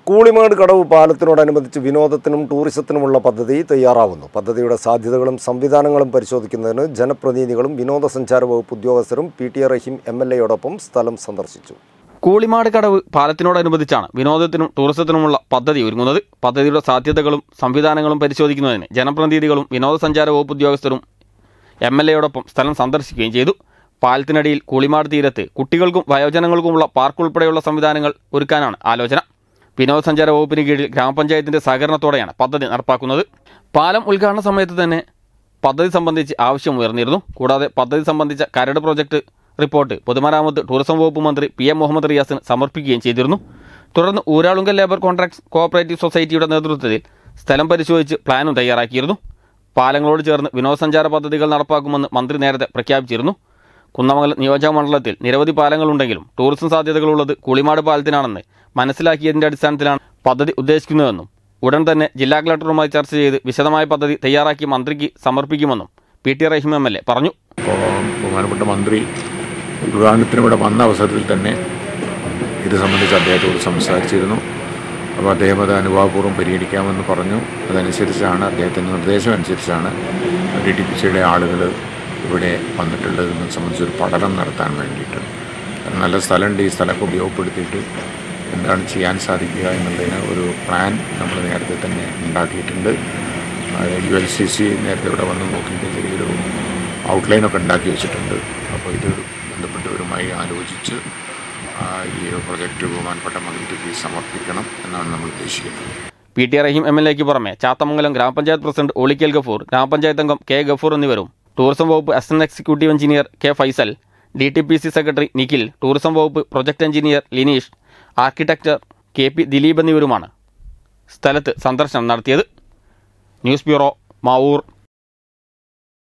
കൂളിമേട് കടവ് പാലത്തിനോടനുബന്ധിച്ച് വിനോദത്തിനും ടൂറിസത്തിനുമുള്ള പദ്ധതി തയ്യാറാവുന്നു പദ്ധതിയുടെ സാധ്യതകളും സംവിധാനങ്ങളും പരിശോധിക്കുന്നതിന് ജനപ്രതിനിധികളും വിനോദസഞ്ചാര വകുപ്പ് ഉദ്യോഗസ്ഥരും P T A Raheem M L എയോടൊപ്പം സ്ഥലം സന്ദർശിച്ചു കൂളിമാട് കടവ് പാലത്തിനോടനുബന്ധിച്ചാണ് വിനോദത്തിനും ടൂറിസത്തിനുമുള്ള പദ്ധതി ഒരുങ്ങുന്നത് പദ്ധതിയുടെ സാധ്യതകളും സംവിധാനങ്ങളും പരിശോധിക്കുന്നതിന് ജനപ്രതിനിധികളും വിനോദസഞ്ചാര വകുപ്പ് ഉദ്യോഗസ്ഥരും എം എൽ എയോടൊപ്പം സ്ഥലം സന്ദർശിക്കുകയും ചെയ്തു പാലത്തിനടിയിൽ കൂളിമാട് തീരത്ത് കുട്ടികൾക്കും വയോജനങ്ങൾക്കുമുള്ള പാർക്ക് ഉൾപ്പെടെയുള്ള സംവിധാനങ്ങൾ ഒരുക്കാനാണ് ആലോചന വിനോദസഞ്ചാര വകുപ്പിന് കീഴിൽ ഗ്രാമപഞ്ചായത്തിന്റെ സഹകരണത്തോടെയാണ് പദ്ധതി നടപ്പാക്കുന്നത് പാലം ഉദ്ഘാടന സമയത്ത് തന്നെ പദ്ധതി സംബന്ധിച്ച് ആവശ്യം ഉയർന്നിരുന്നു കൂടാതെ പദ്ധതി സംബന്ധിച്ച കരട് പ്രോജക്ട് റിപ്പോർട്ട് പൊതുമരാമത്ത് ടൂറിസം വകുപ്പ് മന്ത്രി പി എം മുഹമ്മദ് റിയാസിന് സമർപ്പിക്കുകയും ചെയ്തിരുന്നു തുടർന്ന് ഊരാളുങ്കൽ ലേബർ കോൺട്രാക്ട് കോഓപ്പറേറ്റീവ് സൊസൈറ്റിയുടെ നേതൃത്വത്തിൽ സ്ഥലം പരിശോധിച്ച് പ്ലാനും തയ്യാറാക്കിയിരുന്നു പാലങ്ങളോട് ചേർന്ന് വിനോദസഞ്ചാര പദ്ധതികൾ നടപ്പാക്കുമെന്ന് മന്ത്രി നേരത്തെ പ്രഖ്യാപിച്ചിരുന്നു കുന്നമംഗലം നിയോജക മണ്ഡലത്തിൽ നിരവധി പാലങ്ങളുണ്ടെങ്കിലും ടൂറിസം സാധ്യതകളുള്ളത് കുളിമാട് പാലത്തിനാണെന്ന് മനസ്സിലാക്കിയതിന്റെ അടിസ്ഥാനത്തിലാണ് പദ്ധതി ഉദ്ദേശിക്കുന്നതെന്നും ഉടൻ തന്നെ ജില്ലാ കളക്ടറുമായി ചർച്ച ചെയ്ത് വിശദമായ പദ്ധതി തയ്യാറാക്കി മന്ത്രിക്ക് സമർപ്പിക്കുമെന്നും P T Raheem M L A പറഞ്ഞു അപ്പോൾ ബഹുമാനപ്പെട്ട മന്ത്രി ഉദ്ഘാടനത്തിന് ഇവിടെ വന്ന അവസരത്തിൽ തന്നെ ഇത് സംബന്ധിച്ച് അദ്ദേഹത്തോട് സംസാരിച്ചിരുന്നു അപ്പോൾ അദ്ദേഹം അത് അനുഭാവപൂർവ്വം പരിഗണിക്കാമെന്ന് പറഞ്ഞു അതനുസരിച്ചാണ് അദ്ദേഹത്തിൻ്റെ നിർദ്ദേശം അനുസരിച്ചാണ് ഡി ടി പി സിയുടെ ആളുകൾ ഇവിടെ വന്നിട്ടുള്ളതെന്ന് സംബന്ധിച്ചൊരു പഠനം നടത്താൻ വേണ്ടിയിട്ട് നല്ല സ്ഥലമുണ്ട് ഈ സ്ഥലമൊക്കെ ഉപയോഗപ്പെടുത്തിയിട്ട് എന്താണ് ചെയ്യാൻ സാധിക്കുക എന്നുള്ളതിന് ഒരു പ്ലാൻ നമ്മൾ നേരത്തെ തന്നെ ഉണ്ടാക്കിയിട്ടുണ്ട് യു എൽ സി സി നേരത്തെ ഇവിടെ വന്ന് നോക്കിയിട്ട് ചെറിയൊരു ഔട്ട്ലൈനൊക്കെ ഉണ്ടാക്കി വെച്ചിട്ടുണ്ട് അപ്പോൾ ഇത് ബന്ധപ്പെട്ടവരുമായി ആലോചിച്ച് ആ, ഈ പ്രൊജക്റ്റ് ബഹുമാനപ്പെട്ട മന്ത്രിക്ക് സമർപ്പിക്കണം എന്നാണ് നമ്മൾ ഉദ്ദേശിക്കുന്നത് P T Raheem M L എക്ക് പുറമെ ചാത്തമംഗലം ഗ്രാമപഞ്ചായത്ത് പ്രസിഡന്റ് ഒളിക്കൽ ഗഫൂർ ഗ്രാമപഞ്ചായത്ത് അംഗം കെ ഗഫൂർ എന്നിവരും ടൂറിസം വകുപ്പ് assistant executive engineer K Faisal D T P C secretary Nikhil tourism വകുപ്പ് project engineer Lineesh architecture K P Dileep എന്നിവരുമാണ് സ്ഥലത്ത് സന്ദർശനം നടത്തിയത് ന്യൂസ് ബ്യൂറോ മാവൂർ